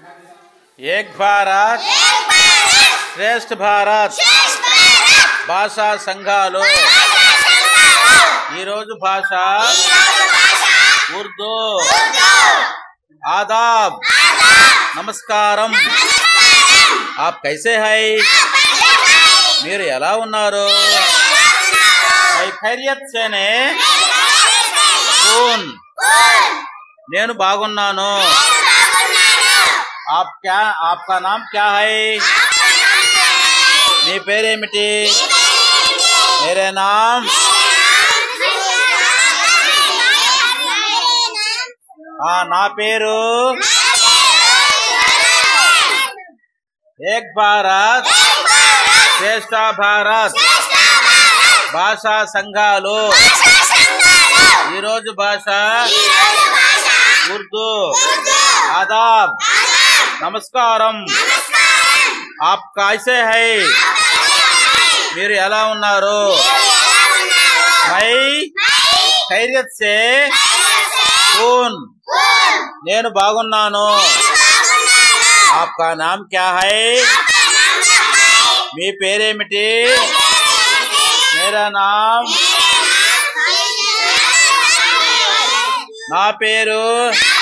ఏక్ భారత్ శ్రేష్ఠ భారత్ భాషా సంఘాలు ఈరోజు భాష ఉర్దూ ఆదాబ్ నమస్కారం ఆప్ కైసే హై మీరు ఎలా ఉన్నారు మై ఖైరియత్ సేనే కూన్ నేను బాగున్నాను ఆప్ క్యా ఆప్కా నామ్ క్యా హై మీ పేరేమిటి మేరే నామ్ ఆ నా పేరు ఏక్ భారత్ శ్రేష్ఠ భారత్ భాషా సంఘాలు ఈరోజు భాష ఉర్దూ ఆదాబ్ నమస్కారం ఆప్ కాసే హై మీరు ఎలా ఉన్నారు మై ఖైరియత్ సే కూన్ నేను బాగున్నాను ఆప్కా నామ్ క్యా హై మీ పేరేమిటి మేరా నామ్ నా పేరు